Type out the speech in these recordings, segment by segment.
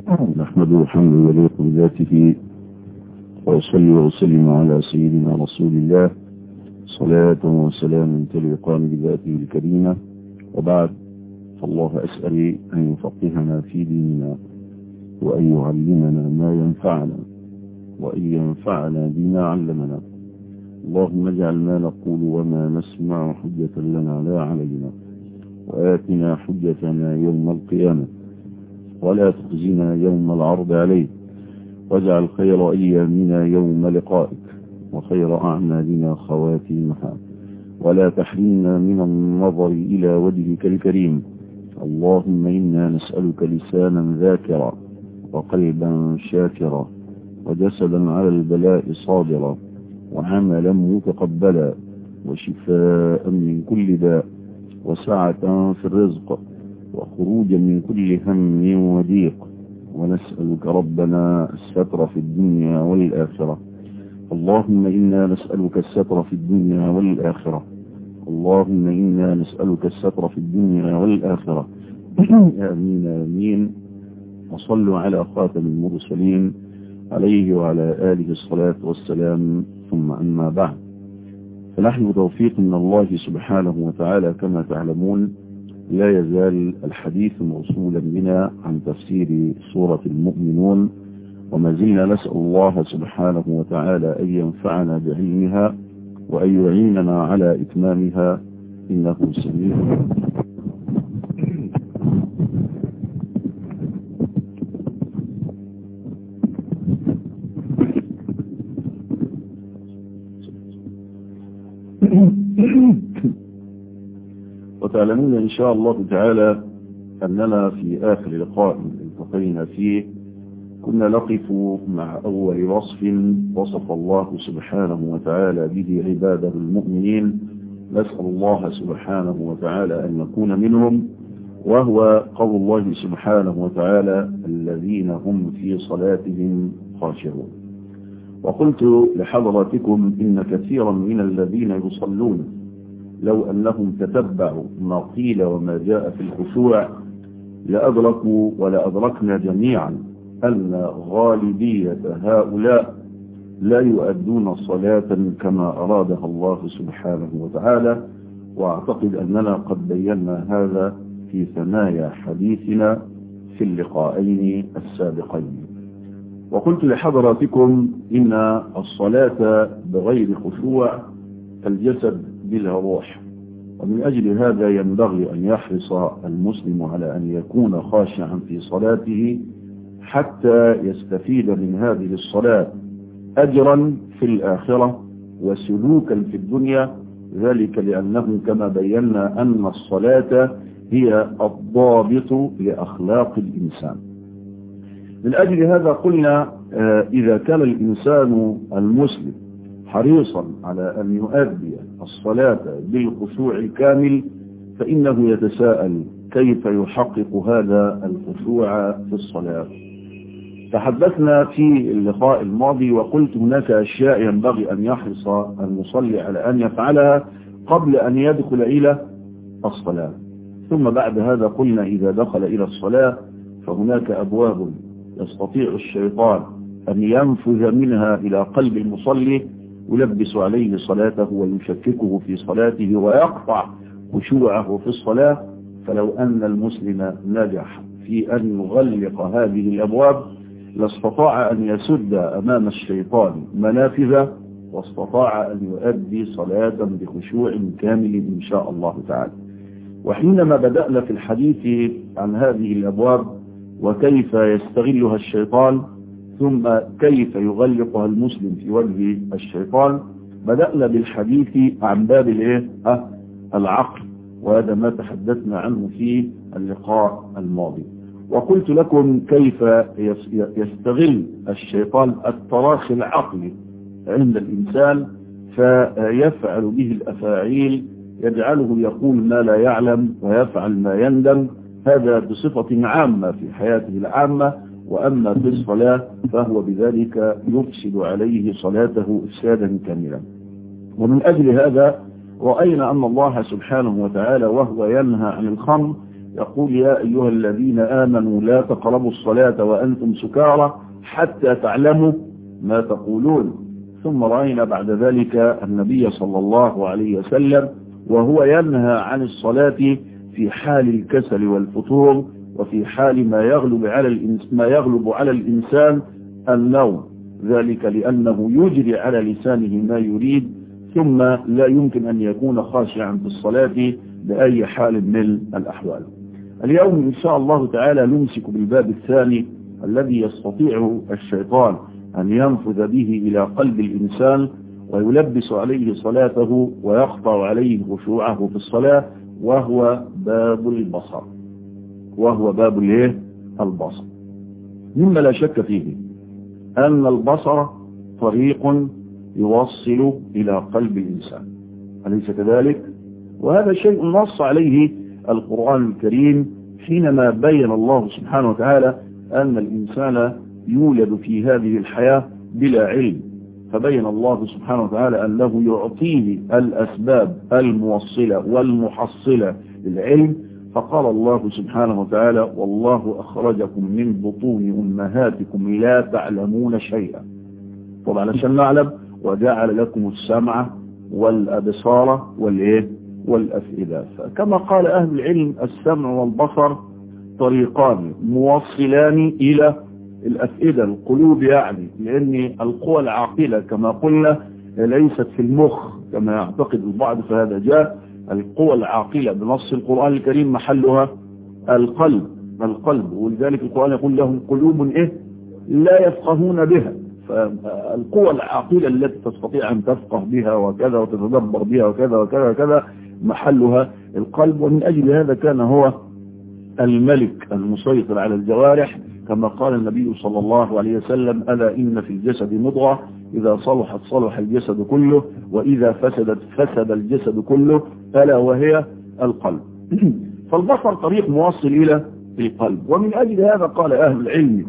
نحمده حمد وليق بذاته وأصلي وأسلم على سيدنا رسول الله صلاة وسلام تليقان بذاته الكريمة وبعد فالله أسأل أن يفقهنا في ديننا وأن يعلمنا ما ينفعنا وأن ينفعنا بما علمنا اللهم اجعل ما نقول وما نسمع حجة لنا لا علينا وآتنا حجتنا يوم القيامة ولا تخزنا يوم العرض عليك واجعل خير أيامنا يوم لقائك وخير أعمالنا خواتيمها ولا تحرمنا من النظر إلى وجهك الكريم اللهم إنا نسألك لسانا ذاكرا وقلبا شاكرا وجسدا على البلاء صابرا وعملا متقبلا وشفاء من كل داء وسعة في الرزق وخروجا من كل هم وضيق ونسألك ربنا الستر في الدنيا والآخرة اللهم إنا نسألك الستر في الدنيا والآخرة اللهم إنا نسألك الستر في الدنيا والآخرة آمين آمين وصلوا على خاتم المرسلين عليه وعلى آله الصلاة والسلام ثم أما بعد فنحن توفيق من الله سبحانه وتعالى كما تعلمون لا يزال الحديث موصولا بنا عن تفسير سورة المؤمنون وما زلنا نسأل الله سبحانه وتعالى أن ينفعنا بعلمها وأن يعيننا على إتمامها إنه سميع وتعلمون إن شاء الله تعالى أننا في آخر لقاء التقينا فيه كنا نقف مع أول وصف وصف الله سبحانه وتعالى به عباده المؤمنين نسأل الله سبحانه وتعالى أن نكون منهم وهو قول الله سبحانه وتعالى الذين هم في صلاتهم خاشعون وقلت لحضراتكم إن كثيرا من الذين يصلون لو أنهم تتبعوا ما قيل وما جاء في الخشوع لأدركوا ولأدركنا جميعا أن غالبية هؤلاء لا يؤدون صلاة كما أرادها الله سبحانه وتعالى وأعتقد أننا قد بينا هذا في ثنايا حديثنا في اللقاءين السابقين وقلت لحضراتكم إن الصلاة بغير خشوع الجسد بلا روح ومن أجل هذا ينبغي أن يحرص المسلم على أن يكون خاشعا في صلاته حتى يستفيد من هذه الصلاة أجرا في الآخرة وسلوكا في الدنيا ذلك لأنه كما بينا أن الصلاة هي الضابط لأخلاق الإنسان من أجل هذا قلنا إذا كان الإنسان المسلم حريصا على أن يؤدي الصلاة بالخشوع الكامل فإنه يتساءل كيف يحقق هذا الخشوع في الصلاة تحدثنا في اللقاء الماضي وقلت هناك أشياء ينبغي أن يحرص المصلي على أن يفعلها قبل أن يدخل إلى الصلاة ثم بعد هذا قلنا إذا دخل إلى الصلاة فهناك أبواب يستطيع الشيطان أن ينفذ منها إلى قلب المصلي يلبس عليه صلاته ويشككه في صلاته ويقطع خشوعه في الصلاة فلو أن المسلم نجح في أن يغلق هذه الأبواب لاستطاع أن يسد أمام الشيطان منافذة واستطاع أن يؤدي صلاة بخشوع كامل إن شاء الله تعالى وحينما بدأنا في الحديث عن هذه الأبواب وكيف يستغلها الشيطان ثم كيف يغلقها المسلم في وجه الشيطان بدأنا بالحديث عن باب الايه أه العقل وهذا ما تحدثنا عنه في اللقاء الماضي وقلت لكم كيف يستغل الشيطان التراخي العقلي عند الإنسان فيفعل به الأفاعيل يجعله يقول ما لا يعلم ويفعل ما يندم هذا بصفة عامة في حياته العامة وأما في الصلاة فهو بذلك يفسد عليه صلاته إفسادا كاملا ومن أجل هذا رأينا أن الله سبحانه وتعالى وهو ينهى عن الخمر يقول يا أيها الذين آمنوا لا تقربوا الصلاة وأنتم سكارى حتى تعلموا ما تقولون ثم رأينا بعد ذلك النبي صلى الله عليه وسلم وهو ينهى عن الصلاة في حال الكسل والفتور وفي حال ما يغلب على الإنس ما يغلب على الإنسان النوم ذلك لأنه يجري على لسانه ما يريد ثم لا يمكن أن يكون خاشعا في الصلاة بأي حال من الأحوال اليوم إن شاء الله تعالى نمسك بالباب الثاني الذي يستطيع الشيطان أن ينفذ به إلى قلب الإنسان ويلبس عليه صلاته ويقطع عليه خشوعه في الصلاة وهو باب البصر وهو باب الايه البصر مما لا شك فيه أن البصر طريق يوصل إلى قلب الإنسان أليس كذلك وهذا شيء نص عليه القرآن الكريم حينما بين الله سبحانه وتعالى أن الإنسان يولد في هذه الحياة بلا علم فبين الله سبحانه وتعالى أنه يعطيه الأسباب الموصلة والمحصلة للعلم فقال الله سبحانه وتعالى والله أخرجكم من بطون أمهاتكم لا تعلمون شيئا طبعا عشان نعلم وجعل لكم السمع والأبصار والإيه والأفئدة فكما قال أهل العلم السمع والبصر طريقان موصلان إلى الأفئدة القلوب يعني لأن القوى العاقلة كما قلنا ليست في المخ كما يعتقد البعض فهذا جاء القوى العاقلة بنص القرآن الكريم محلها القلب القلب ولذلك القرآن يقول لهم قلوب إيه لا يفقهون بها فالقوى العاقلة التي تستطيع أن تفقه بها وكذا وتتدبر بها وكذا وكذا وكذا محلها القلب ومن أجل هذا كان هو الملك المسيطر على الجوارح كما قال النبي صلى الله عليه وسلم ألا إن في الجسد مضغة إذا صلحت صلح الجسد كله وإذا فسدت فسد الجسد كله ألا وهي القلب فالبصر طريق موصل إلى القلب ومن أجل هذا قال أهل العلم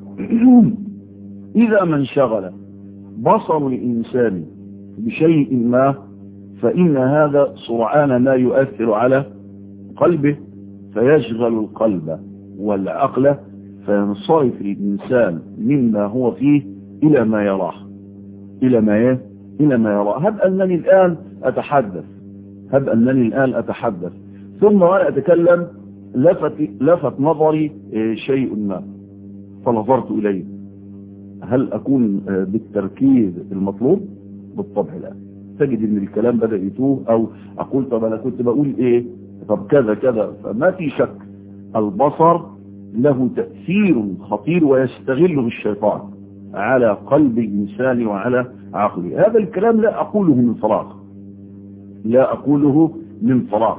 إذا ما انشغل بصر الإنسان بشيء ما فإن هذا سرعان ما يؤثر على قلبه فيشغل القلب والعقل فينصرف الإنسان مما هو فيه إلى ما يراه إلى ما إيه؟ إلى ما يراه هب أنني الآن أتحدث هب أنني الآن أتحدث ثم وأنا أتكلم لفت, لفت نظري شيء ما فنظرت إليه هل أكون بالتركيز المطلوب بالطبع لا تجد ان الكلام بدأ يتوه او اقول طب انا كنت بقول ايه طب كذا كذا فما في شك البصر له تأثير خطير ويستغله الشيطان على قلب الإنسان وعلى عقله هذا الكلام لا أقوله من فراغ لا أقوله من فراغ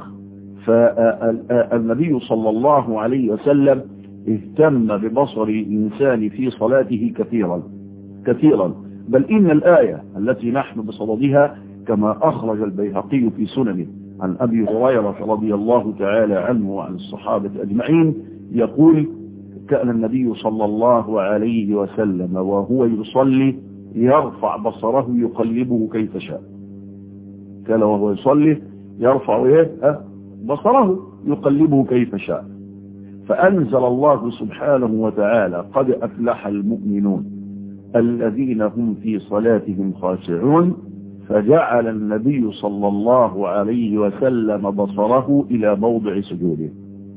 فالنبي صلى الله عليه وسلم اهتم ببصر الإنسان في صلاته كثيرا كثيرا بل إن الآية التي نحن بصددها كما أخرج البيهقي في سننه عن أبي هريرة رضي الله تعالى عنه وعن الصحابة أجمعين يقول كان النبي صلى الله عليه وسلم وهو يصلي يرفع بصره يقلبه كيف شاء كان وهو يصلي يرفع ايه بصره يقلبه كيف شاء فأنزل الله سبحانه وتعالى قد أفلح المؤمنون الذين هم في صلاتهم خاشعون فجعل النبي صلى الله عليه وسلم بصره إلى موضع سجوده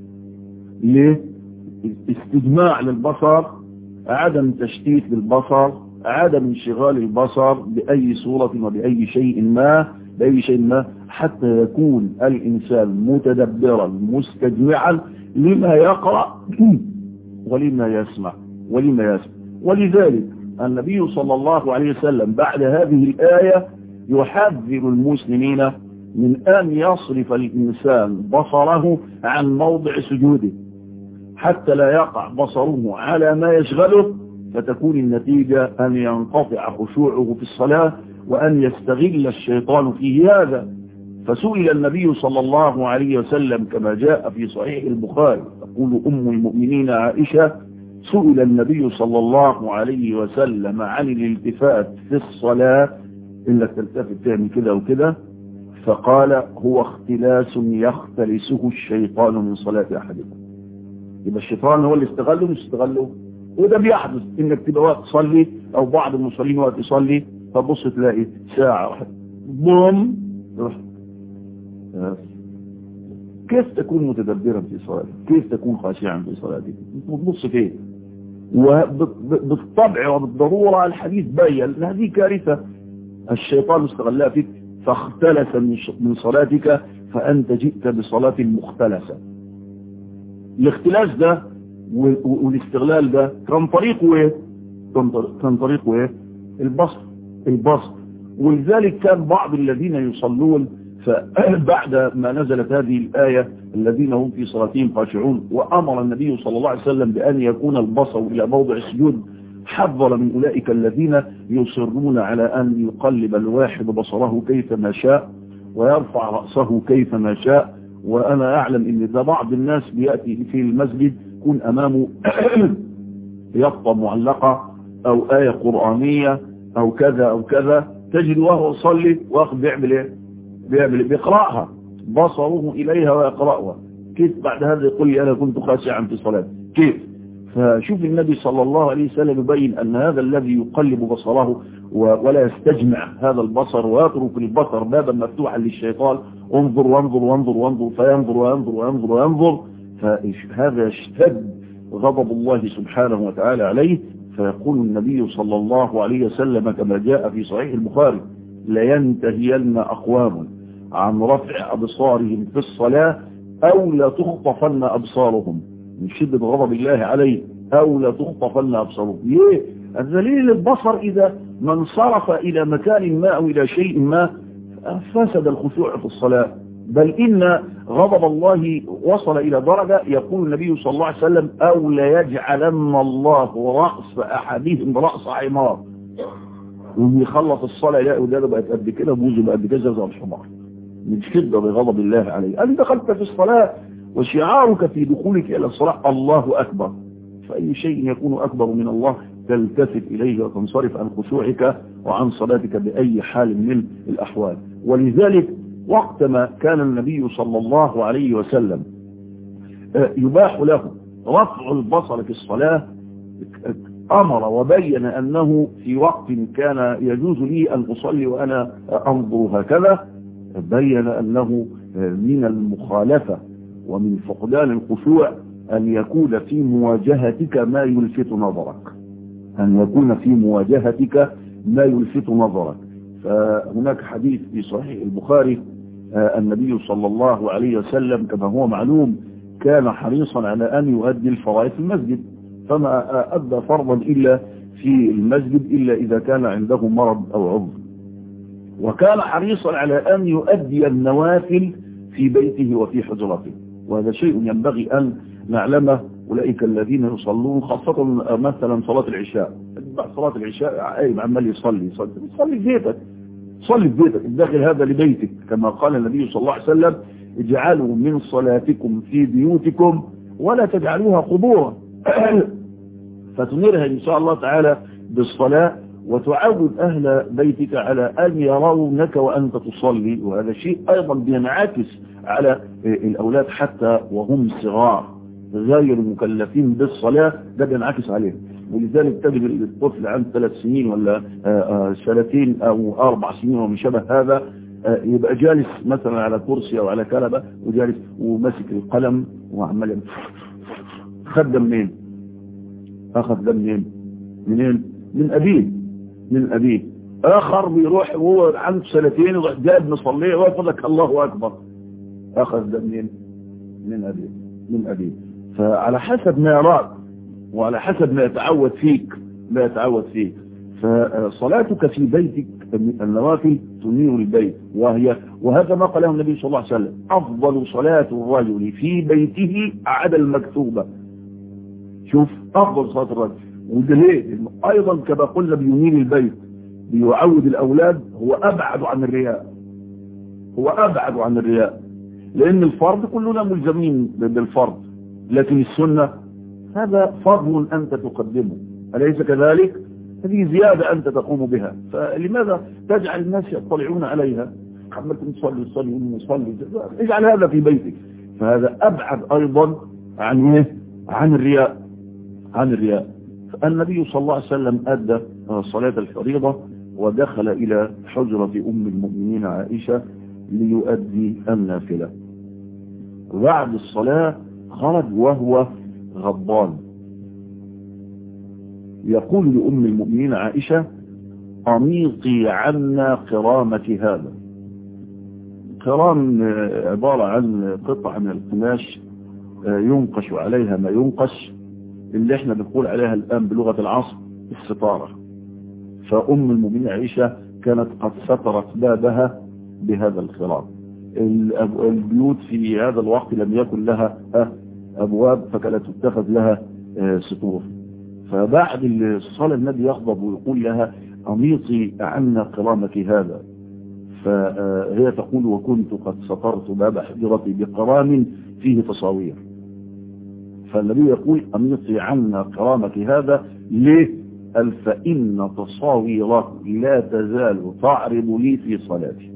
ليه استجماع للبصر عدم تشتيت للبصر عدم انشغال البصر بأي صورة وبأي شيء ما بأي شيء ما حتى يكون الإنسان متدبرا مستجمعا لما يقرأ ولما يسمع ولما يسمع ولذلك النبي صلى الله عليه وسلم بعد هذه الآية يحذر المسلمين من أن يصرف الإنسان بصره عن موضع سجوده حتى لا يقع بصره على ما يشغله فتكون النتيجة أن ينقطع خشوعه في الصلاة وأن يستغل الشيطان فيه هذا فسئل النبي صلى الله عليه وسلم كما جاء في صحيح البخاري تقول أم المؤمنين عائشة سئل النبي صلى الله عليه وسلم عن الالتفات في الصلاة إلا تلتفت تعمل كده وكده فقال هو اختلاس يختلسه الشيطان من صلاة أحدكم يبقى الشيطان هو اللي استغله مش استغله وده بيحدث انك تبقى وقت تصلي او بعض المصلين وقت يصلي فبص تلاقي ساعة واحدة بوم روح كيف تكون متدبرا في صلاتك كيف تكون خاشعا في صلاتك بتبص فين وبالطبع وبالضرورة الحديث بين ان هذه كارثة الشيطان استغلها فيك فاختلس من صلاتك فأنت جئت بصلاة مختلسة الاختلاس ده والاستغلال ده كان طريقه ايه كان طريقه ايه البصر البصر ولذلك كان بعض الذين يصلون فبعد ما نزلت هذه الآية الذين هم في صلاتهم خاشعون وأمر النبي صلى الله عليه وسلم بأن يكون البصر إلى موضع السجود حذر من أولئك الذين يصرون على أن يقلب الواحد بصره كيفما شاء ويرفع رأسه كيفما شاء وأنا أعلم أن ده بعض الناس بيأتي في المسجد يكون أمامه يقطة معلقة أو آية قرآنية أو كذا أو كذا تجد وهو يصلي واخد بيعمل إيه بيعمل إيه بيقرأها بصره إليها ويقرأها كيف بعد هذا يقول لي أنا كنت خاشعا في صلاة كيف فشوف النبي صلى الله عليه وسلم يبين أن هذا الذي يقلب بصره ولا يستجمع هذا البصر ويترك البصر بابا مفتوحا للشيطان انظر وانظر وانظر وانظر فينظر وينظر وينظر وينظر فهذا اشتد غضب الله سبحانه وتعالى عليه فيقول النبي صلى الله عليه وسلم كما جاء في صحيح البخاري لينتهين أقوام عن رفع أبصارهم في الصلاة أو لا تخطفن أبصارهم من شدة غضب الله عليه أو لا تخطفن أبصارهم ليه؟ الدليل البصر إذا ما انصرف إلى مكان ما أو إلى شيء ما فسد الخشوع في الصلاة بل إن غضب الله وصل إلى درجة يقول النبي صلى الله عليه وسلم أو ليجعلن الله رأس أحدهم رأس عمار ويخلص الصلاة يلاقي ودانه بقت قد كده بوزه بقت قد كده زي الحمار من شدة بغضب الله عليه أنت دخلت في الصلاة وشعارك في دخولك إلى الصلاة الله أكبر فأي شيء يكون أكبر من الله تلتفت إليه وتنصرف عن خشوعك وعن صلاتك بأي حال من الأحوال ولذلك وقتما كان النبي صلى الله عليه وسلم يباح له رفع البصر في الصلاة أمر وبين أنه في وقت كان يجوز لي أن أصلي وأنا أنظر هكذا بين أنه من المخالفة ومن فقدان الخشوع أن يكون في مواجهتك ما يلفت نظرك أن يكون في مواجهتك ما يلفت نظرك فهناك حديث في صحيح البخاري النبي صلى الله عليه وسلم كما هو معلوم كان حريصا على أن يؤدي الفرائض في المسجد فما أدى فرضا إلا في المسجد إلا إذا كان عنده مرض أو عذر وكان حريصا على أن يؤدي النوافل في بيته وفي حجرته وهذا شيء ينبغي أن نعلمه أولئك الذين يصلون خاصة مثلا صلاة العشاء بعد صلاة العشاء أي عمال يصلي يصلي صلي في بيتك صلي في بيتك الداخل هذا لبيتك كما قال النبي صلى الله عليه وسلم اجعلوا من صلاتكم في بيوتكم ولا تجعلوها قبورا فتنيرها إن شاء الله تعالى بالصلاة وتعود أهل بيتك على أن يرونك وأنت تصلي وهذا شيء أيضا بينعكس على الأولاد حتى وهم صغار غير مكلفين بالصلاة ده بينعكس عليهم ولذلك تجد الطفل عنده ثلاث سنين ولا سنتين أو أربع سنين ومن شبه هذا يبقى جالس مثلا على كرسي أو على كنبة وجالس وماسك القلم وعمال خد ده منين أخذ ده منين منين من أبيه من أبيه آخر بيروح وهو عنده سنتين يروح جاب مصليه ويقول لك الله أكبر أخذ ده منين من أبيه من أبيه فعلى حسب ما يراك وعلى حسب ما يتعود فيك ما يتعود فيك فصلاتك في بيتك النوافل تنير البيت وهي وهذا ما قاله النبي صلى الله عليه وسلم أفضل صلاة الرجل في بيته عدا المكتوبة شوف أفضل صلاة الرجل وده ليه أيضا كما قلنا بينير البيت بيعود الأولاد هو أبعد عن الرياء هو أبعد عن الرياء لأن الفرض كلنا ملزمين بالفرض لكن السنة هذا فضل أنت تقدمه أليس كذلك هذه زيادة أنت تقوم بها فلماذا تجعل الناس يطلعون عليها عمال تصلي تصلي وصلي اجعل هذا في بيتك فهذا أبعد أيضا عن إيه عن الرياء عن الرياء النبي صلى الله عليه وسلم أدى صلاة الفريضة ودخل إلى حجرة أم المؤمنين عائشة ليؤدي النافلة بعد الصلاة خرج وهو غضبان يقول لأم المؤمنين عائشة أميطي عنا قرامة هذا قرام عبارة عن قطعة من القماش ينقش عليها ما ينقش اللي احنا بنقول عليها الآن بلغة العصر الستارة فأم المؤمنين عائشة كانت قد سترت بابها بهذا الخرام البيوت في هذا الوقت لم يكن لها أبواب فكانت تتخذ لها سطور فبعد الصلاة النبي يغضب ويقول لها أميطي عنا قرامك هذا فهي تقول وكنت قد سطرت باب حجرتي بقرام فيه تصاوير فالنبي يقول أميطي عنا قرامك هذا ليه قال فإن تصاويره لا تزال تعرض لي في صلاتي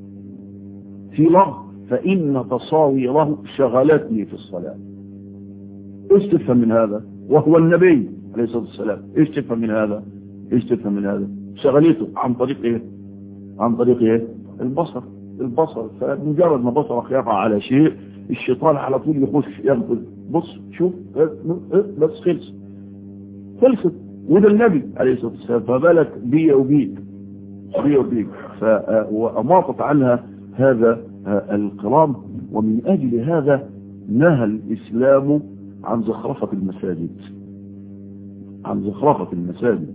في لفظ فإن تصاويره شغلتني في الصلاة ايش تفهم من هذا وهو النبي عليه الصلاة والسلام ايش تفهم من هذا ايش تفهم من هذا شغلته عن طريق ايه عن طريق ايه البصر البصر فمجرد ما بصرك يقع على شيء الشيطان على طول يخش ينقل بص شوف بس خلص خلصت وده النبي عليه الصلاة والسلام فبالك بي وبيك بي وبيك وأماطت عنها هذا القرام ومن أجل هذا نهى الإسلام عن زخرفة المساجد عن زخرفة المساجد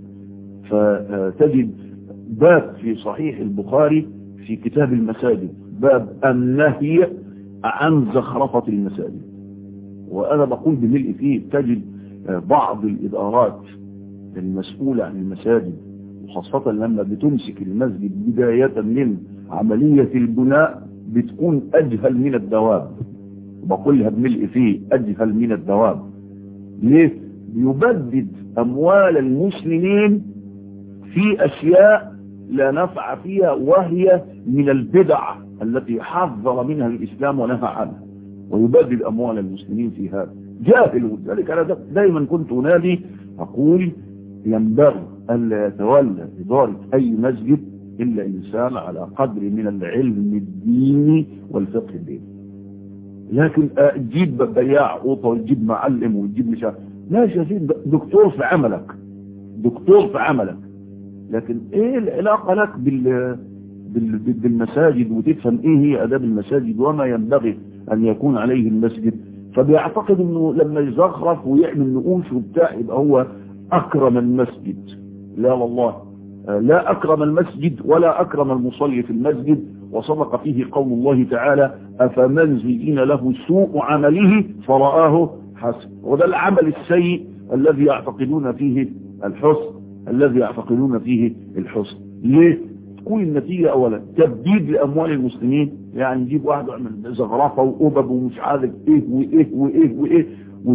فتجد باب في صحيح البخاري في كتاب المساجد باب النهي عن زخرفة المساجد وأنا بقول بملء فيه تجد بعض الإدارات المسؤولة عن المساجد وخاصة لما بتمسك المسجد بداية من عملية البناء بتكون أجهل من الدواب بقولها بملء فيه أجهل من الدواب ليه؟ يبدد أموال المسلمين في أشياء لا نفع فيها وهي من البدع التي حذر منها الإسلام ونهى عنها ويبدد أموال المسلمين في هذا جاهل ولذلك أنا دائما كنت أنادي أقول ينبغي ألا يتولى إدارة أي مسجد إلا إنسان على قدر من العلم الديني والفقه الديني لكن تجيب بياع قوطة وتجيب معلم وتجيب مش ماشي يا سيدي دكتور في عملك دكتور في عملك لكن ايه العلاقة لك بال بالمساجد وتفهم ايه هي اداب المساجد وما ينبغي ان يكون عليه المسجد فبيعتقد انه لما يزخرف ويعمل نقوش وبتاع يبقى هو اكرم المسجد لا والله لا اكرم المسجد ولا اكرم المصلي في المسجد وصدق فيه قول الله تعالى افمن زين له سوء عمله فرآه حسن وده العمل السيء الذي يعتقدون فيه الحسن الذي يعتقدون فيه الحسن ليه تكون النتيجة اولا تبديد لاموال المسلمين يعني نجيب واحد من زغرفة وقبب ومش عارف ايه وايه وايه وايه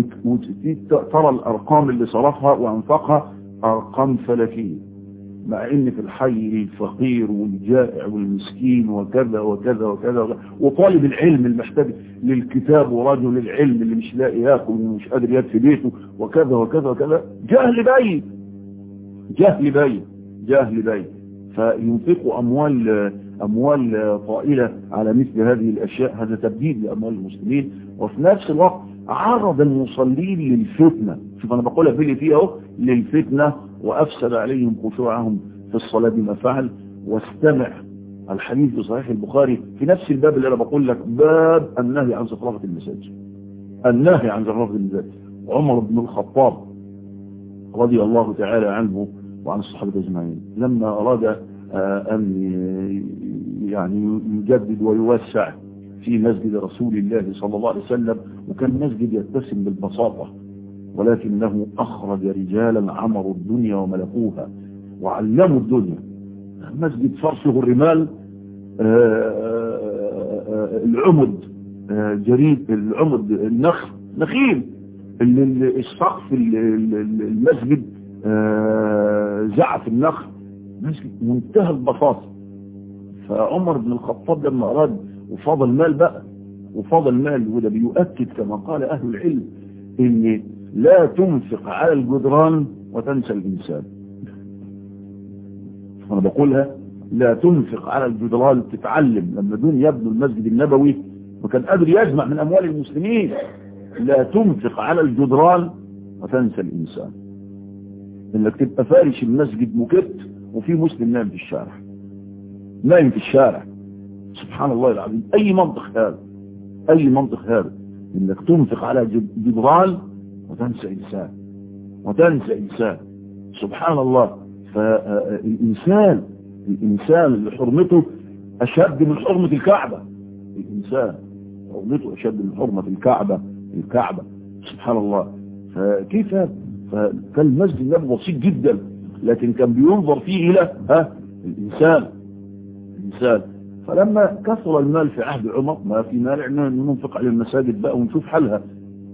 وترى الارقام اللي صرفها وانفقها ارقام فلكية مع ان في الحي الفقير والجائع والمسكين وكذا وكذا وكذا وطالب العلم المحتاج للكتاب ورجل العلم اللي مش لاقي ياكل ومش قادر يكفي بيته وكذا وكذا وكذا جهل باين جهل باين جهل باين فينفقوا اموال اموال طائلة على مثل هذه الاشياء هذا تبديد لاموال المسلمين وفي نفس الوقت عرض المصلين للفتنة شوف انا بقولها في اللي فيه اهو للفتنة وافسد عليهم خشوعهم في الصلاة بما فعل واستمع الحديث في صحيح البخاري في نفس الباب اللي انا بقول لك باب النهي عن زخرفة المساجد النهي عن زخرفة المساجد عمر بن الخطاب رضي الله تعالى عنه وعن الصحابة اجمعين لما اراد ان يعني يجدد ويوسع في مسجد رسول الله صلى الله عليه وسلم وكان مسجد يتسم بالبساطة ولكنه أخرج رجالا عمروا الدنيا وملكوها وعلموا الدنيا مسجد فرشه الرمال العمد جريد العمد النخل نخيل السقف المسجد زعف النخل مسجد منتهى البساطة فعمر بن الخطاب لما أراد وفاضل مال بقى وفاضل مال وده بيؤكد كما قال أهل العلم ان لا تنفق على الجدران وتنسى الإنسان أنا بقولها لا تنفق على الجدران تتعلم لما دون يبنوا المسجد النبوي وكان قادر يجمع من أموال المسلمين لا تنفق على الجدران وتنسى الإنسان انك تبقى فارش المسجد مكت وفي مسلم نايم في الشارع نايم في الشارع سبحان الله العظيم اي منطق هذا اي منطق هذا انك تنفق على جدران وتنسى انسان وتنسى انسان سبحان الله فالانسان الانسان اللي حرمته اشد من حرمة الكعبة الانسان حرمته اشد من حرمة الكعبة الكعبة سبحان الله فكيف هذا فكان المسجد النبوي بسيط جدا لكن كان بينظر فيه الى ها الانسان الانسان فلما كثر المال في عهد عمر ما في مانع ان ننفق على المساجد بقى ونشوف حالها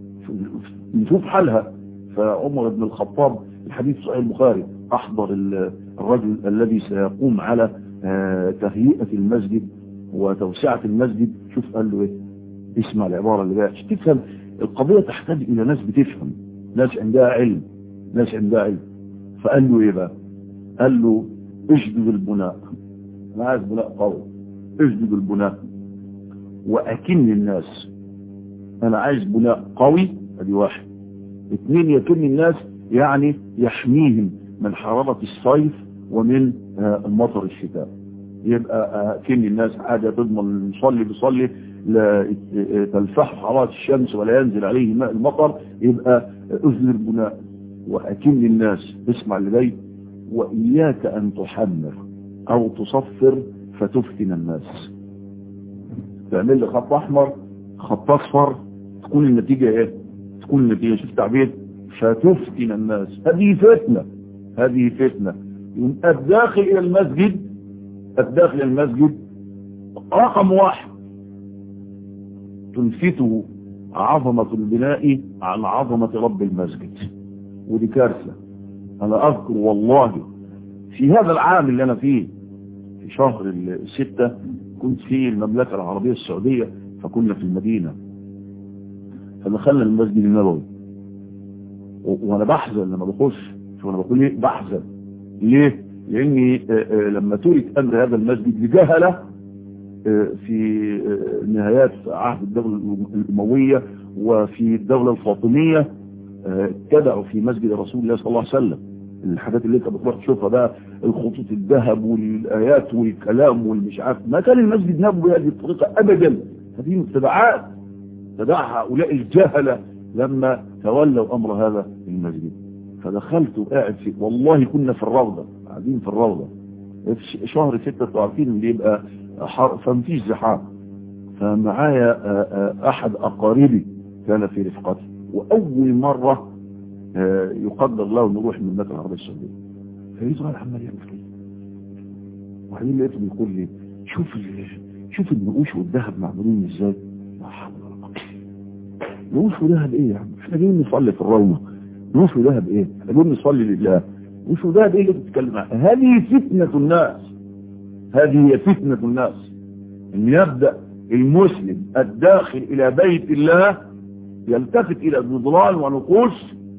نشوف حالها فعمر بن الخطاب الحديث صحيح البخاري احضر الرجل الذي سيقوم على تهيئة المسجد وتوسعة المسجد شوف قال له ايه اسمع العبارة اللي جايه تفهم القضية تحتاج الى ناس بتفهم ناس عندها علم ناس عندها علم فقال له ايه بقى قال له اجدد البناء انا عايز بناء قوي اجدد البناء واكن الناس انا عايز بناء قوي ادي واحد اثنين يكن الناس يعني يحميهم من حرارة الصيف ومن المطر الشتاء يبقى اكن الناس حاجة تضمن يصلي بيصلي لا تلفح حرارة الشمس ولا ينزل عليه ماء المطر يبقى اجدد البناء واكن الناس اسمع اللي جاي واياك ان تحمر او تصفر فتفتن الناس تعمل لي خط احمر خط اصفر تكون النتيجة ايه تكون النتيجة شوف تعبير فتفتن الناس هذه فتنة هذه فتنة يبقى الداخل الى المسجد الداخل الى المسجد رقم واحد تلفته عظمة البناء عن عظمة رب المسجد ودي كارثة انا اذكر والله في هذا العام اللي انا فيه في شهر الستة كنت في المملكة العربية السعودية فكنا في المدينة فدخلنا المسجد النبوي وانا بحزن لما بخش شو انا بقول ايه بحزن ليه لاني لما ترك امر هذا المسجد لجهلة في نهايات عهد الدولة الاموية وفي الدولة الفاطمية ابتدعوا في مسجد رسول الله صلى الله عليه وسلم الحاجات اللي انت بتروح تشوفها بقى الخطوط الذهب والايات والكلام والمش عارف ما كان المسجد نبوي بهذه الطريقه ابدا هذه مبتدعات ابتدعها هؤلاء الجهله لما تولوا امر هذا المسجد فدخلت وقاعد في والله كنا في الروضه قاعدين في الروضه في شهر ستة عارفين اللي يبقى حر فمفيش زحام فمعايا احد اقاربي كان في رفقتي واول مره يقدر له نروح من المملكه العربيه السعوديه فلقيته قال عمال يعمل كده وبعدين لقيته بيقول لي شوف شوف النقوش والذهب معمولين ازاي لا حول ولا قوه نقوش وذهب ايه يا عم احنا جايين نصلي في الروضه نقوش وذهب ايه احنا جايين نصلي لله نقوش وذهب ايه اللي بتتكلم عنها هذه فتنه الناس هذه هي فتنه الناس ان يبدا المسلم الداخل الى بيت الله يلتفت الى الجدران ونقوش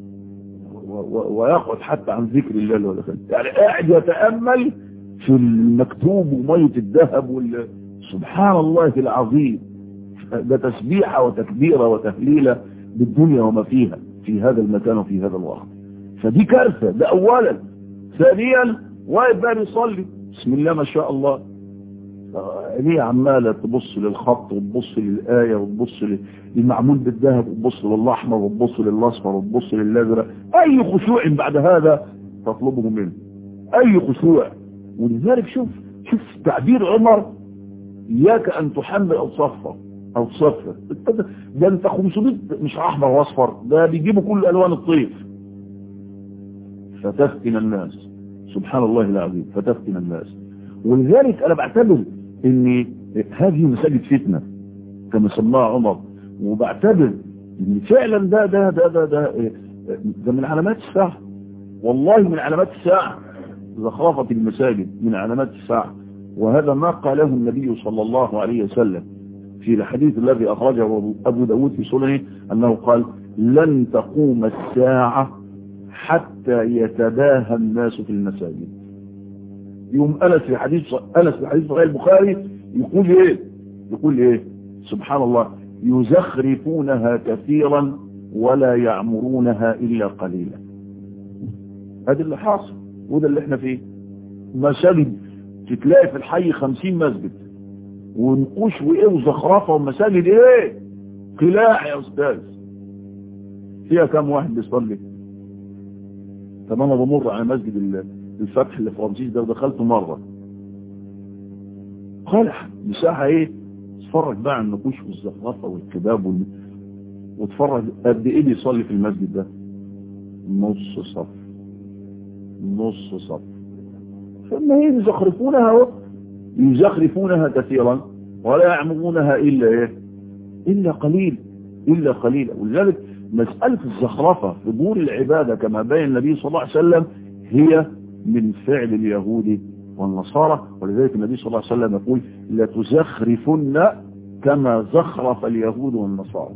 ويقعد حتى عن ذكر الله ولا خير يعني قاعد يتأمل في المكتوب ومية الذهب وال... سبحان الله العظيم ده تسبيحة وتكبيرة وتهليلة بالدنيا وما فيها في هذا المكان وفي هذا الوقت فدي كارثة ده أولا ثانيا واقف بقى يصلي بسم الله ما شاء الله ليه عمالة تبص للخط وتبص للآية وتبص للمعمول بالذهب وتبص للأحمر وتبص للأصفر وتبص للأزرق أي خشوع بعد هذا تطلبه منه أي خشوع ولذلك شوف شوف تعبير عمر إياك أن تحمل أو تصفر أو تصفر ده أنت 500 مش أحمر وأصفر ده بيجيبوا كل ألوان الطيف فتفتن الناس سبحان الله العظيم فتفتن الناس ولذلك أنا بعتبر ان هذه مساجد فتنة كما سماها عمر وبعتبر ان فعلا ده ده ده ده ده, ده من علامات الساعة والله من علامات الساعة زخرفة المساجد من علامات الساعة وهذا ما قاله النبي صلى الله عليه وسلم في الحديث الذي أخرجه أبو داود في سننه أنه قال لن تقوم الساعة حتى يتباهى الناس في المساجد يوم أنس في حديث أنس في حديث صحيح البخاري يقول إيه يقول إيه سبحان الله يزخرفونها كثيرا ولا يعمرونها إلا قليلا هذا اللي حاصل وده اللي احنا فيه مساجد تتلاقي في الحي خمسين مسجد ونقوش وايه وزخرفه ومساجد ايه قلاع يا استاذ فيها كم واحد بيصلي طب انا بمر على مسجد الفتح اللي في رمسيس ده ودخلته مره قالح مساحه ايه اتفرج بقى على النقوش والزخرفه والكباب وال... واتفرج قد ايه بيصلي في المسجد ده نص صف نص صف فما هي يزخرفونها يزخرفونها كثيرا ولا يعمرونها إلا إيه إلا قليل إلا قليلا ولذلك مسألة الزخرفة في دور العبادة كما بين النبي صلى الله عليه وسلم هي من فعل اليهود والنصارى ولذلك النبي صلى الله عليه وسلم يقول لتزخرفن كما زخرف اليهود والنصارى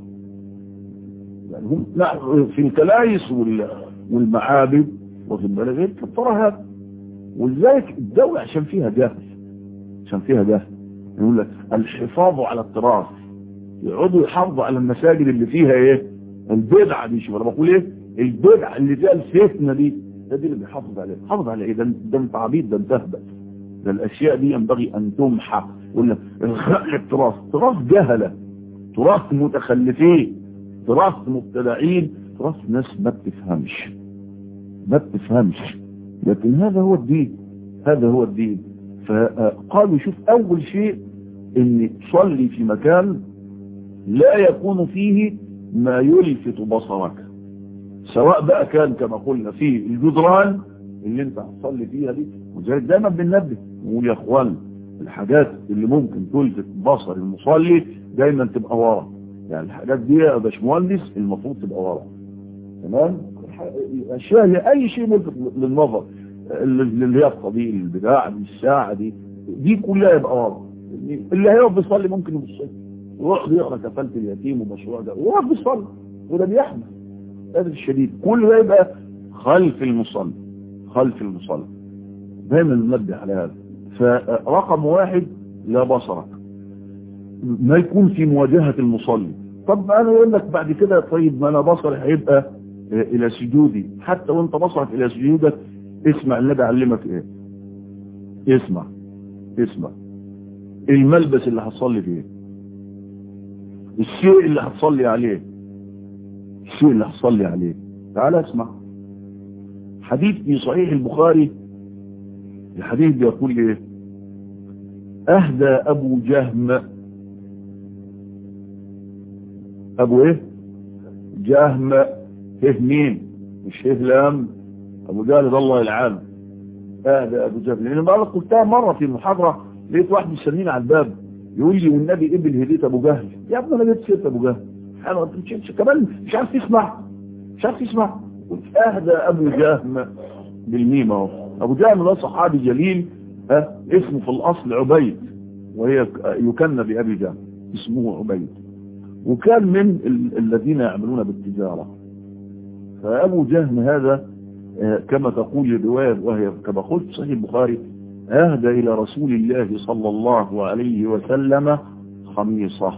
يعني هم في الكنائس والمعابد واخد بالك غير كالترهات ولذلك الدولة عشان فيها جهل عشان فيها جهل يقول لك الحفاظ على التراث يقعدوا يحافظوا على المساجد اللي فيها ايه البدعة دي شوف انا بقول ايه البدعة اللي فيها الفتنة دي ده دي اللي بيحافظ عليها حافظ على ايه ده ده انت عبيد ده انت اهبل ده الاشياء دي ينبغي ان تمحى يقول لك الغاء التراث تراث جهلة تراث متخلفين تراث مبتدعين تراث ناس ما بتفهمش ما بتفهمش لكن هذا هو الدين هذا هو الدين فقالوا شوف اول شيء ان تصلي في مكان لا يكون فيه ما يلفت بصرك سواء بقى كان كما قلنا في الجدران اللي انت هتصلي فيها دي وذلك دايما بننبه نقول يا اخوان الحاجات اللي ممكن تلفت بصر المصلي دايما تبقى ورا يعني الحاجات دي يا باشمهندس المفروض تبقى ورا تمام الاشياء هي اي شيء ملفت للنظر اليافطه دي البتاع دي الساعه دي دي كلها يبقى ورا اللي هيقف بيصلي ممكن يبص يروح يقرا كفاله اليتيم ومشروع ده ويقف بيصلي وده بيحمل هذا الشديد كل ده يبقى خلف المصلي خلف المصلي دايما ننبه على هذا فرقم واحد لا بصرك ما يكون في مواجهة المصلي طب انا اقول لك بعد كده طيب ما انا بصري هيبقى الى سجودي حتى وانت بصرك الى سجودك اسمع النبي علمك ايه اسمع اسمع الملبس اللي هتصلي فيه الشيء اللي هتصلي عليه الشيء اللي هتصلي عليه تعال اسمع حديث في صحيح البخاري الحديث بيقول ايه اهدى ابو جهم ابو ايه جهم ايه مين مش ايه لام ابو جهل الله يلعانه اهدى ابو جهم لان بقى قلتها مرة في المحاضرة لقيت واحد مستنيني على الباب يقول لي والنبي قبل هدية ابو جهل يا ابني انا جبت سيرة ابو جهل انا مش كمان مش عارف تسمع مش عارف تسمع قلت اهدى ابو جهم بالميم اهو ابو جهم ده صحابي جليل ها اسمه في الاصل عبيد وهي يكنى بابي جهم اسمه عبيد وكان من الذين يعملون بالتجارة فابو جهم هذا كما تقول الرواية وهي كما قلت صحيح البخاري اهدى الى رسول الله صلى الله عليه وسلم خميصة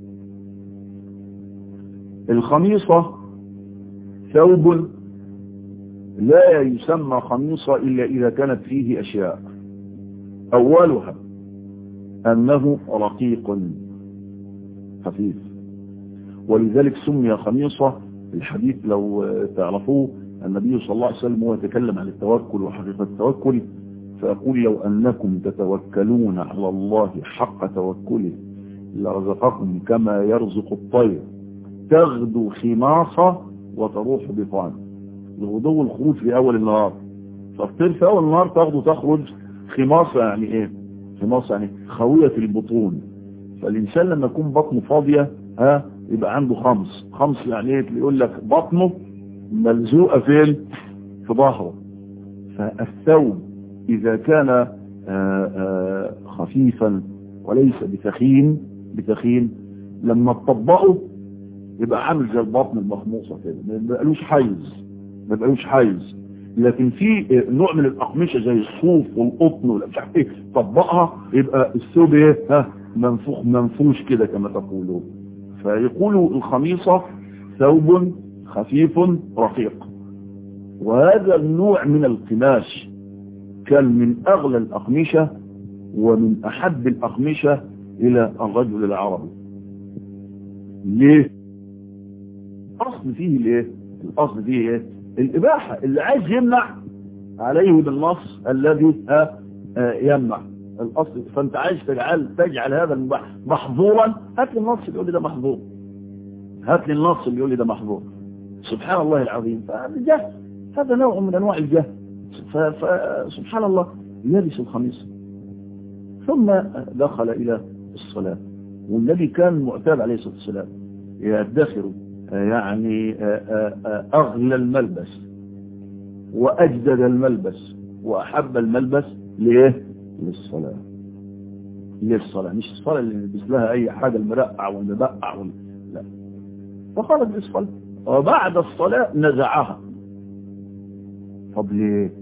الخميصة ثوب لا يسمى خميصة إلا إذا كانت فيه أشياء أولها أنه رقيق خفيف ولذلك سمي خميصة الحديث لو تعرفوه النبي صلى الله عليه وسلم هو يتكلم عن التوكل وحقيقة التوكل فأقول لو أنكم تتوكلون على الله حق توكله لرزقكم كما يرزق الطير تغدو خماصة وتروح بطان الغدو والخروج في أول النهار فالطير في أول النهار تاخده تخرج خماصة يعني إيه خماصة يعني خوية البطون فالإنسان لما يكون بطنه فاضية ها يبقى عنده خمس خمس يعني ايه يقول لك بطنه ملزوقة فين في ظهره فالثوب إذا كان آآ آآ خفيفا وليس بثخين بثخين لما تطبقه يبقى عامل زي البطن المخموصة كده ما يبقالوش حيز ما يبقالوش حيز لكن في نوع من الأقمشة زي الصوف والقطن ولا مش عارف ايه طبقها يبقى الثوب ايه ها منفوخ منفوش كده كما تقولون فيقولوا الخميصة ثوب خفيف رقيق وهذا النوع من القماش كان من أغلى الأقمشة ومن أحب الأقمشة إلى الرجل العربي ليه الأصل فيه ليه الأصل فيه ايه الإباحة اللي عايز يمنع عليه بالنص الذي يمنع الأصل فأنت عايز تجعل تجعل هذا المباح محظورا هات لي النص اللي يقول لي ده محظور هات لي النص اللي يقول لي ده محظور سبحان الله العظيم فهذا جهل هذا نوع من أنواع الجهل فسبحان الله يلبس الخميس ثم دخل إلى الصلاة والذي كان معتاد عليه الصلاة والسلام يدخر يعني أغلى الملبس وأجدد الملبس وأحب الملبس ليه للصلاة للصلاة مش الصلاة اللي نلبس لها أي حاجة المرقع والمبقع وال... لا فخرج للصلاة وبعد الصلاة نزعها طب ليه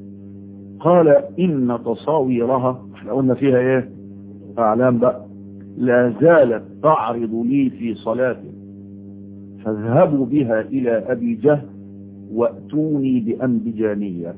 قال إن تصاويرها احنا قلنا فيها ايه أعلام بقى لا زالت تعرض لي في صلاتي فاذهبوا بها إلى أبي جهل وأتوني بأنبجانية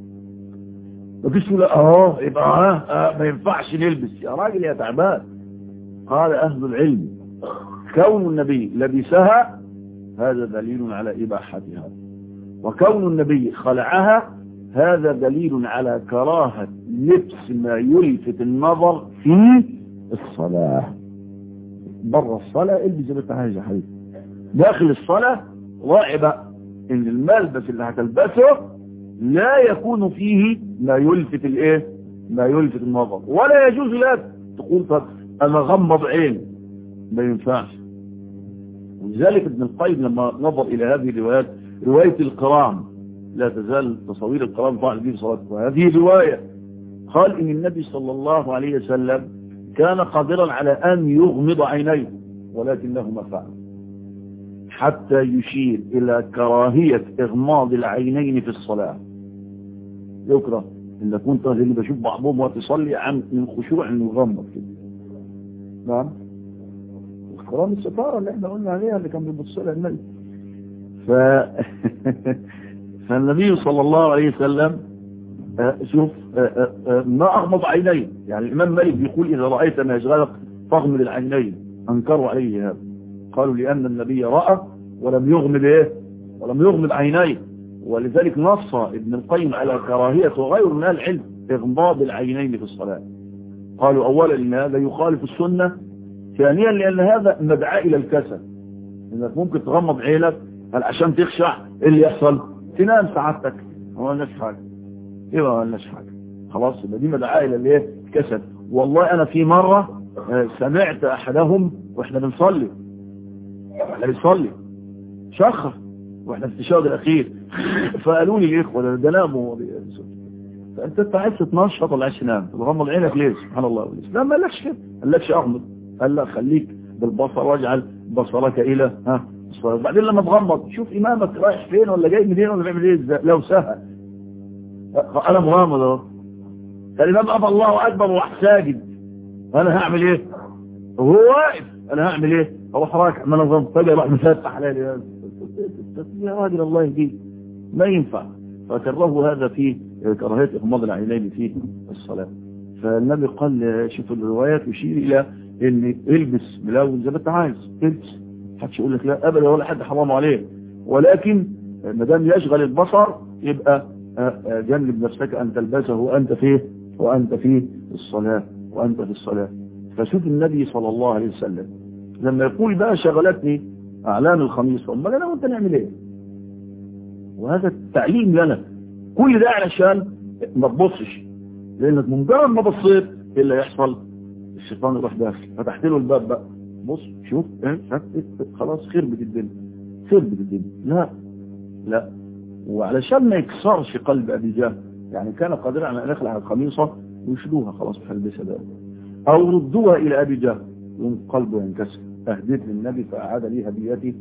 مفيش لا اه يبقى اه, آه ما ينفعش نلبس يا راجل يا تعبان قال أهل العلم كون النبي لبسها هذا دليل على إباحتها وكون النبي خلعها هذا دليل على كراهة لبس ما يلفت النظر في الصلاة بره الصلاة البس زي ما انت عايز يا حبيبي داخل الصلاة راعي بقى ان الملبس اللي هتلبسه لا يكون فيه ما يلفت الايه ما يلفت النظر ولا يجوز لك تقول طب انا غمض عيني ما ينفعش ولذلك ابن القيم لما نظر الى هذه الروايات رواية القران لا تزال تصوير القران طبعا دي صلاة وهذه رواية قال ان النبي صلى الله عليه وسلم كان قادرا على ان يغمض عينيه ولكنه ما فعل حتى يشير إلى كراهية إغماض العينين في الصلاة يكره إلا كنت اللي بشوف بعضهم وتصلي عن من خشوع إنه يغمض كده نعم القرآن الستارة اللي احنا قلنا عليها اللي كان بيبص لها النبي ف... فالنبي صلى الله عليه وسلم شوف ما أغمض عينيه يعني الإمام مالك بيقول إذا رأيت ما يشغلك فاغمض العينين أنكروا عليه هذا قالوا لأن النبي رأى ولم يغمض إيه ولم يغمض عينيه ولذلك نص ابن القيم على كراهية وغير من العلم إغماض العينين في الصلاة قالوا أولا إن هذا يخالف السنة ثانيا لأن هذا مدعاة إلى الكسل إنك ممكن تغمض عينك عشان تخشع إيه اللي يحصل تنام سعادتك ما قلناش حاجة إيه ما قلناش حاجة خلاص يبقى دي مدعاة إلى الإيه الكسل والله أنا في مرة سمعت أحدهم وإحنا بنصلي احنا بنصلي شخر واحنا في التشهد الاخير فقالوا لي الاخوه ده ده ناموا فانت انت عايز تتنشط ولا عايز تنام تغمض عينك ليه سبحان الله الاسلام ما قالكش كده ما قالكش اغمض قال لا خليك بالبصر واجعل بصرك الى ها الصلاه بعدين لما تغمض شوف امامك رايح فين ولا جاي منين ولا بيعمل ايه لو سهل انا مغمض اهو الامام ابى الله اكبر وراح ساجد انا هعمل ايه وهو واقف انا هعمل ايه اروح راكع ما نظم فجأة راح مفتح علي يا راجل الله يهديك ما ينفع فكرهوا هذا في كراهية إغماض العينين في الصلاة فالنبي قال شوف الروايات يشير إلى إن البس ملون زي ما أنت عايز البس محدش يقول لك لا أبدا ولا حد حرام عليه ولكن ما دام يشغل البصر يبقى جنب نفسك أن تلبسه وأنت فيه وأنت في الصلاة وأنت في الصلاة فشوف النبي صلى الله عليه وسلم لما يقول بقى شغلتني أعلام الخميس أمال أنا وأنت نعمل إيه وهذا التعليم لنا كل ده علشان ما تبصش لأنك مجرد ما بصيت إيه اللي يحصل الشيطان يروح داخل فتحت له الباب بقى بص شوف ايه خلاص خربت الدنيا خربت الدنيا لا لا وعلشان ما يكسرش قلب أبي جهل يعني كان قادرا على أن يخلع على الخميصة ويشلوها خلاص بحلبسها ده أو ردوها إلى أبي جهل يوم قلبه ينكسر أهديت للنبي فأعاد لي هديتي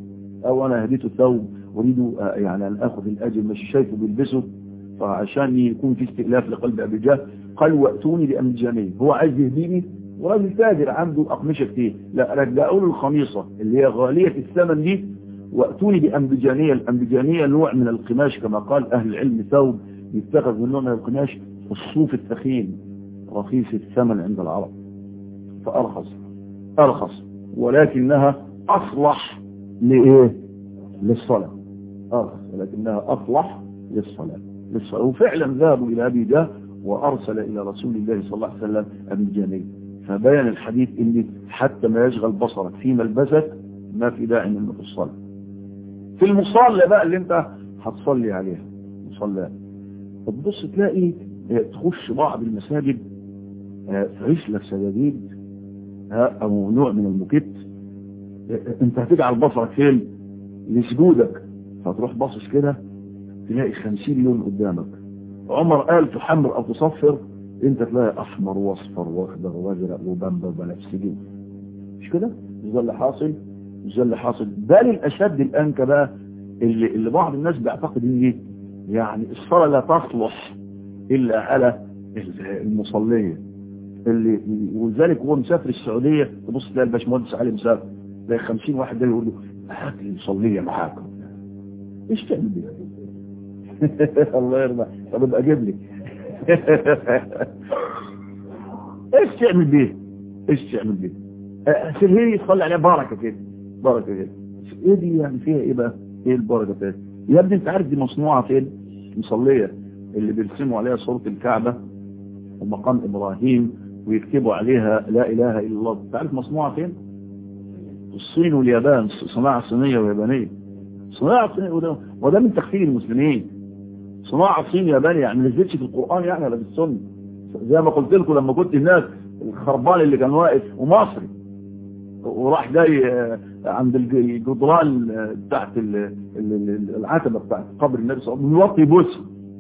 او انا هديته ثوب اريد يعني ان اخذ الاجر مش شايفه بيلبسه فعشان يكون في استئلاف لقلب ابي جهل قال واتوني بامجانيه هو عايز يهديني وراجل تاجر عنده اقمشه كتير لا رجعوا له الخميصه اللي هي غاليه الثمن دي واتوني بامبجانيه الامبجانيه نوع من القماش كما قال اهل العلم ثوب يتخذ من نوع من القماش الصوف الثخين رخيص الثمن عند العرب فارخص ارخص ولكنها اصلح لايه للصلاه ارخص ولكنها اصلح للصلاه للصلاه وفعلا ذهبوا الى ابي جهل وارسل الى رسول الله صلى الله عليه وسلم امبجانيه فبين الحديث ان حتى ما يشغل بصرك في ملبسك ما في داعي منه في الصلاه في المصلى بقى اللي انت هتصلي عليها مصلى تبص تلاقي تخش بعض المساجد تعيش لك سجاجيد او نوع من المكت انت هتجعل بصرك فين لسجودك فتروح باصص كده تلاقي خمسين لون قدامك عمر قال تحمر او تصفر انت تلاقي احمر واصفر واخضر وازرق وبنبر وبنفسجي مش كده مش ده اللي حاصل مش ده اللي حاصل بل الاشد الانكى بقى اللي, اللي بعض الناس بيعتقد ان ايه يعني الصلاه لا تصلح الا على المصليه اللي ولذلك هو مسافر السعوديه تبص تلاقي الباشمهندس علي مسافر تلاقي 50 واحد ده يقول له هات لي مصليه معاك ايش تعمل بيها الله يرضى طب ابقى جيب لي ايش تعمل بيه ايش تعمل بيه سرهي يصلي عليها بركه كده بركه كده ايه دي يعني فيها ايه بقى ايه البركه فيها يا ابني انت عارف دي مصنوعه فين مصليه اللي بيرسموا عليها صوره الكعبه ومقام ابراهيم ويكتبوا عليها لا اله الا الله انت عارف مصنوعه فين الصين واليابان صناعه صينيه ويابانيه صناعه صينيه وده, وده من تخفيف المسلمين صناعه صين ياباني يعني ما نزلتش في القران يعني ولا في السنه زي ما قلت لكم لما كنت هناك الخربان اللي كان واقف ومصري وراح جاي عند الجدران بتاعت العتبه بتاعت قبر النبي صلى الله عليه وسلم يوطي يبوس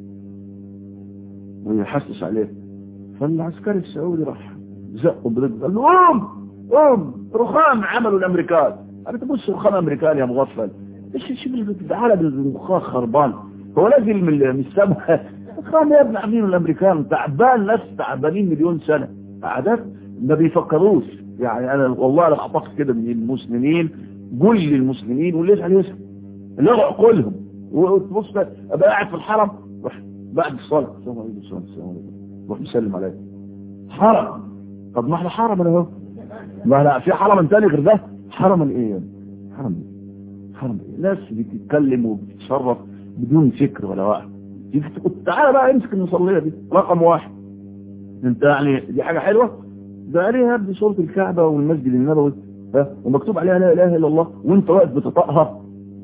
ويحسس عليه فالعسكري السعودي راح زقه برجله قال له قوم قوم رخام عملوا الامريكان انا تبص رخام امريكان يا مغفل ايش ايش تعالى بالمخاخ خربان هو نازل من السماء رخام يا ابن عاملين الامريكان تعبان ناس تعبانين مليون سنه عادات ما بيفكروش يعني انا والله انا اعتقد كده من المسلمين قول للمسلمين وليش عليه اسم لغوا عقولهم وتبص ابقى قاعد في الحرم روح بعد الصلاه السلام عليكم السلام عليكم روح مسلم عليه حرم طب ما احنا حرم انا اهو ما احنا في حرم ثاني غير ده حرم ايه يعني حرم ايه حرم ايه ناس بتتكلم وبتتصرف بدون فكر ولا وعي تعالى بقى امسك المصليه دي رقم واحد انت يعني دي حاجه حلوه ده عليها بصورة الكعبة والمسجد النبوي ها ومكتوب عليها لا اله الا الله وانت واقف بتطأها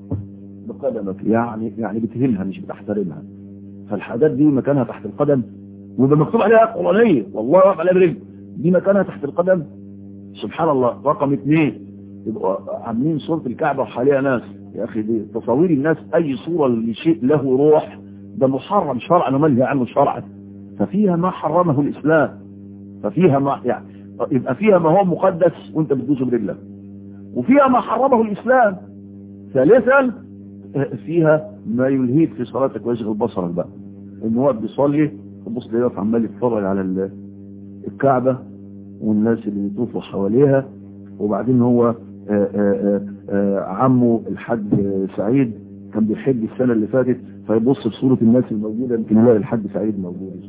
بقدمك يعني يعني بتهمها مش بتحترمها فالحاجات دي مكانها تحت القدم ويبقى مكتوب عليها قرآنية والله واقف عليها برجل دي مكانها تحت القدم سبحان الله رقم اثنين يبقوا عاملين صورة الكعبة وحاليها ناس يا اخي دي تصاوير الناس اي صورة لشيء له روح ده محرم شرعا ومنهي عنه شرعا ففيها ما حرمه الاسلام ففيها ما يعني يبقى فيها ما هو مقدس وانت بتدوسه برجلك وفيها ما حرمه الاسلام ثالثا فيها ما يلهيك في صلاتك ويشغل بصرك بقى ان هو بيصلي تبص تلاقيه واقف عمال يتفرج على الكعبه والناس اللي بيطوفوا حواليها وبعدين هو آآ آآ آآ عمه الحاج سعيد كان بيحج السنه اللي فاتت فيبص بصوره الناس الموجوده يمكن يلاقي الحاج سعيد موجود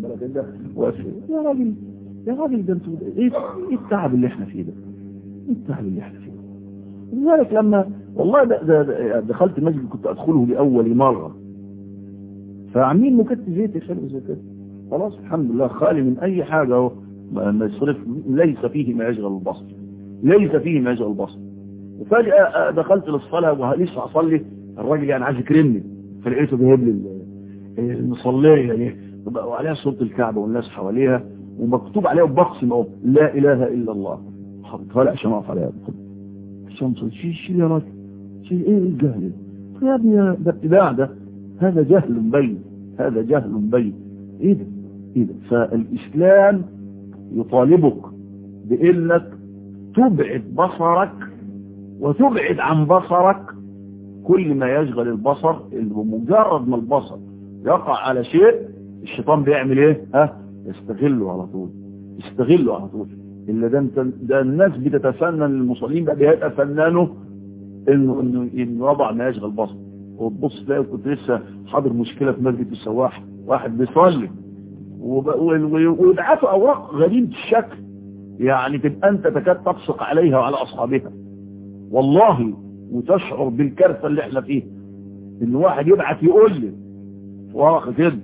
يا راجل يا راجل ده انتوا ايه ايه التعب اللي احنا فيه ده؟ ايه التعب اللي احنا فيه ده؟ لذلك لما والله ده ده ده دخلت المسجد كنت ادخله لاول مره فعاملين مكت زيت يا شباب زي كده خلاص الحمد لله خالي من اي حاجه اهو ما يصرف ليس فيه ما يشغل البصر ليس فيه ما يشغل البصر وفجاه دخلت للصلاه ولسه اصلي الراجل يعني عايز يكرمني فلقيته جايب لي المصليه دي وعليها صوره الكعبه والناس حواليها ومكتوب عليها بقسم اهو لا اله الا الله حطها لي عشان اقف عليها عشان شيل شيل يا راجل شيل ايه الجهل يا ابني ده ابتداع ده هذا جهل بين هذا جهل بين ايه ده ايه ده فالاسلام يطالبك بانك تبعد بصرك وتبعد عن بصرك كل ما يشغل البصر بمجرد ما البصر يقع على شيء الشيطان بيعمل ايه ها يستغله على طول يستغله على طول الا ده انت ده الناس بتتفنن المصلين بقى بيتفننوا انه انه انه وضع ما يشغل بصر وتبص تلاقي كنت لسه حاضر مشكله في مسجد السواح واحد بيصلي ويبعثوا اوراق غريبه الشكل يعني تبقى انت تكاد تبصق عليها وعلى اصحابها والله وتشعر بالكارثه اللي احنا فيها ان واحد يبعث يقول لي ورقه كده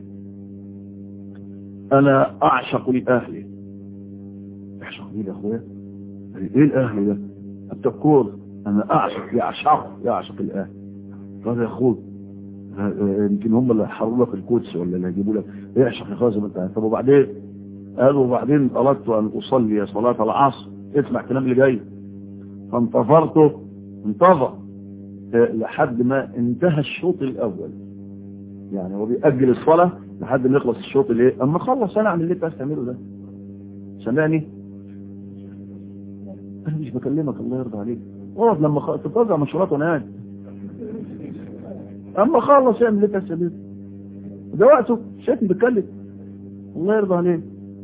انا اعشق لاهلي اعشق مين يا اخويا ايه الاهل ده التذكر انا اعشق يعشق يعشق الاهل قال يا اخوي يمكن هم اللي حرروا لك القدس ولا اللي هيجيبوا لك اعشق يا خازم انت طب وبعدين قالوا وبعدين اردت ان اصلي صلاه العصر اسمع الكلام اللي جاي فانتظرته انتظر لحد ما انتهى الشوط الاول يعني هو بيأجل الصلاة لحد ما يخلص الشوط الايه اما خلص انا اعمل اللي انت عايز تعمله ده سامعني انا مش بكلمك الله يرضى عليك اقعد لما خ... تتوزع مشروعات وانا قاعد اما خلص اعمل اللي انت عايز تعمله ده وقته شايفني بتكلم الله يرضى عليك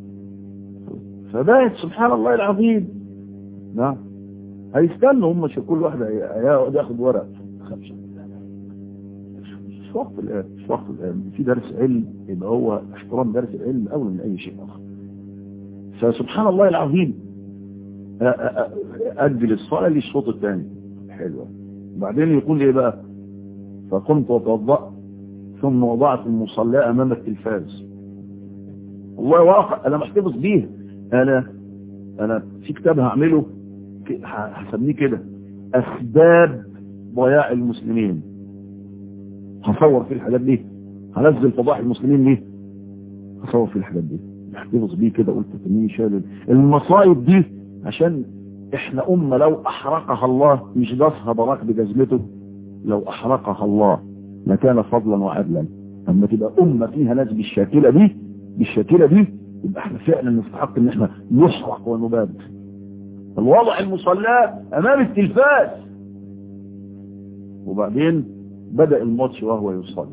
فبقت سبحان الله العظيم نعم هيستنوا هم كل واحد هيقعد ياخد ورق خمسة مش وقت الآن مش وقت الآن في درس علم يبقى هو احترام درس العلم أولى من أي شيء آخر فسبحان الله العظيم أجل الصلاة للشوط الثاني حلوة بعدين يقول إيه بقى فقمت وتوضأت ثم وضعت المصلى أمام التلفاز والله واقع أنا محتفظ بيه أنا أنا في كتاب هعمله هسميه كده أسباب ضياع المسلمين هصور فيه الحاجات دي هنزل فضاح المسلمين ليه هصور فيه الحاجات دي احتفظ بيه كده قلت تنين شال المصايب دي عشان احنا امة لو احرقها الله مش داسها براك بجزمته لو احرقها الله لكان فضلا وعدلا اما تبقى امة فيها ناس بالشاكلة دي بالشاكلة دي يبقى احنا فعلا نستحق ان احنا نحرق ونباد الوضع المصلاة امام التلفاز وبعدين بدأ الماتش وهو يصلي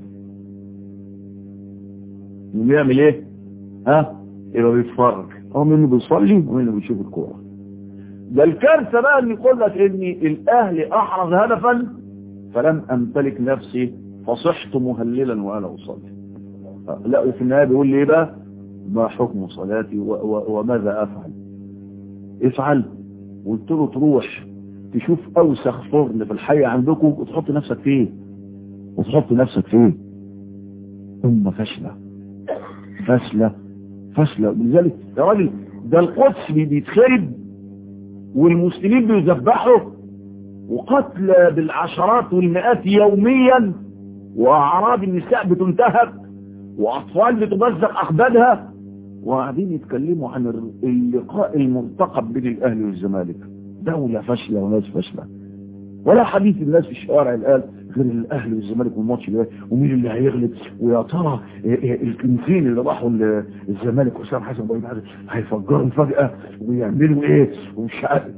يعمل ايه ها يبقى بيتفرج هو منه بيصلي ومنه بيشوف الكوره ده الكارثه بقى ان يقول لك ان الاهلي احرز هدفا فلم امتلك نفسي فصحت مهللا وانا اصلي لا وفي النهايه بيقول لي ايه بقى ما حكم صلاتي و و وماذا افعل افعل قلت له تروح تشوف اوسخ فرن في الحي عندكم وتحط نفسك فيه وتحط نفسك فيه أمة فاشلة فاشلة فاشلة لذلك يا راجل ده القدس بيتخرب والمسلمين بيذبحوا وقتل بالعشرات والمئات يوميا وأعراض النساء بتنتهك وأطفال بتمزق أخبادها وقاعدين يتكلموا عن اللقاء المرتقب بين الأهلي والزمالك دولة فاشلة وناس فاشلة ولا حديث الناس في الشوارع الآن غير الاهلي والزمالك والماتش ده ومين اللي هيغلب ويا ترى الكنزين اللي راحوا الزمالك وسام حسن ابراهيم هيفجروا فجاه ويعملوا ايه ومش عارف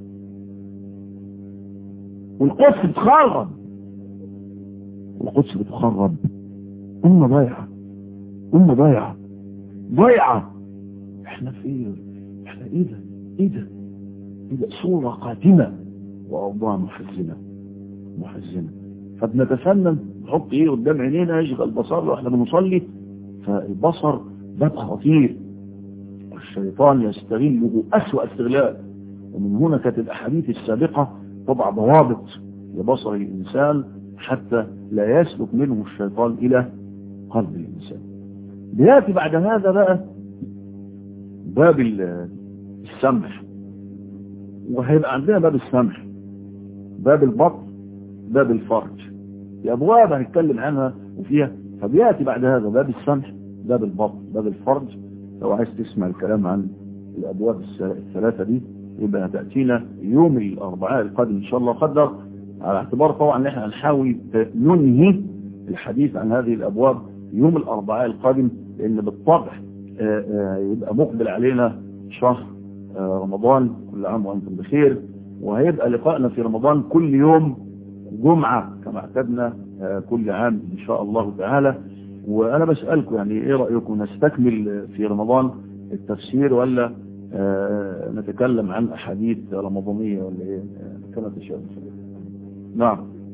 والقدس بتخرب القدس بتخرب امه ضايعه امه ضايعه ضايعه احنا في ايه احنا ايه ده ايه ده ايه ده صوره قاتمه واوضاع محزنه محزنه فبنتفنن نحط ايه قدام عينينا يشغل بصرنا واحنا بنصلي فالبصر باب خطير الشيطان يستغله اسوأ استغلال ومن هنا كانت الاحاديث السابقة طبع ضوابط لبصر الانسان حتى لا يسلك منه الشيطان الى قلب الانسان بياتي بعد هذا بقى باب السمح وهيبقى عندنا باب السمح باب البطن باب الفرج في أبواب هنتكلم عنها وفيها فبيأتي بعد هذا باب السمح باب البطن باب الفرج لو عايز تسمع الكلام عن الأبواب الثلاثة دي يبقى هتأتينا يوم الأربعاء القادم إن شاء الله قدر على اعتبار طبعا ان احنا هنحاول ننهي الحديث عن هذه الأبواب يوم الأربعاء القادم لأن بالطبع يبقى مقبل علينا شهر رمضان كل عام وأنتم بخير وهيبقى لقائنا في رمضان كل يوم جمعة كما اعتدنا كل عام إن شاء الله تعالى وأنا بسألكم يعني إيه رأيكم نستكمل في رمضان التفسير ولا نتكلم عن أحاديث رمضانية ولا إيه كما تشاء نعم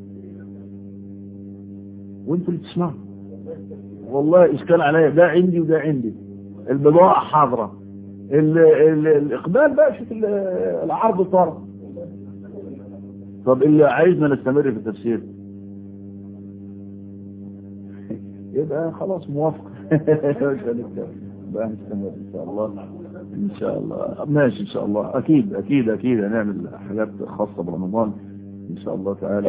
وانتوا اللي تسمعوا والله إشكال عليا ده عندي وده عندي البضاعة حاضرة ال ال الإقبال بقى شوف العرض طار طب اللي عايزنا نستمر في التفسير يبقى خلاص موافق بقى نستمر ان شاء الله ان شاء الله ماشي ان شاء الله اكيد اكيد اكيد هنعمل حاجات خاصة برمضان ان شاء الله تعالى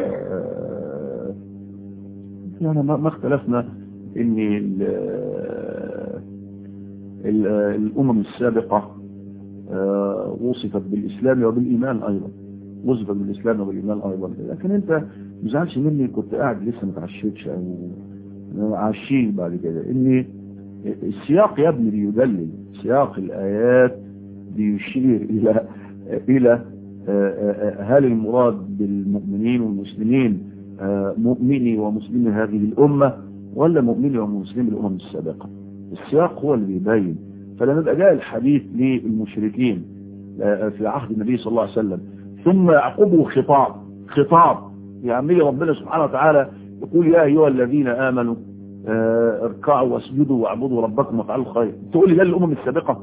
يعني ما اختلفنا ان الامم السابقة وصفت بالاسلام وبالايمان ايضا وصفت بالاسلام وبالايمان ايضا لكن انت مزعلش مني كنت قاعد لسه ما اتعشيتش او عشيك بعد كده ان السياق يا ابني بيدلل سياق الايات بيشير الى الى هل المراد بالمؤمنين والمسلمين مؤمني ومسلمي هذه الامه ولا مؤمني ومسلمي الامم السابقه السياق هو اللي بيبين فلما يبقى جاء الحديث للمشركين في عهد النبي صلى الله عليه وسلم ثم يعقبه خطاب خطاب يعني ربنا سبحانه وتعالى يقول يا أيها الذين آمنوا اركعوا واسجدوا واعبدوا ربكم وافعلوا الخير تقول لي ده الأمم السابقة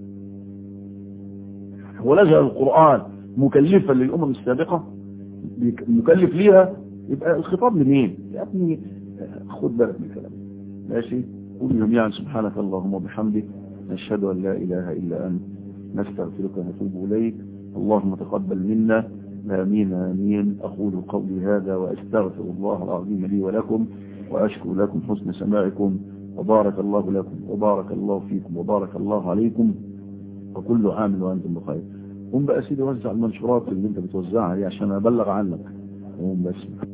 ولازم القرآن مكلفا للأمم السابقة مكلف ليها يبقى الخطاب لمين يا ابني خد بالك من الكلام ماشي قول جميعا سبحانك اللهم وبحمدك نشهد أن لا إله إلا أنت نستغفرك ونتوب إليك اللهم تقبل منا آمين آمين أقول قولي هذا وأستغفر الله العظيم لي ولكم وأشكر لكم حسن سماعكم وبارك الله لكم وبارك الله فيكم وبارك الله عليكم وكل عام وأنتم بخير قم بقى سيدي وزع المنشورات اللي انت بتوزعها دي عشان أبلغ عنك قم بس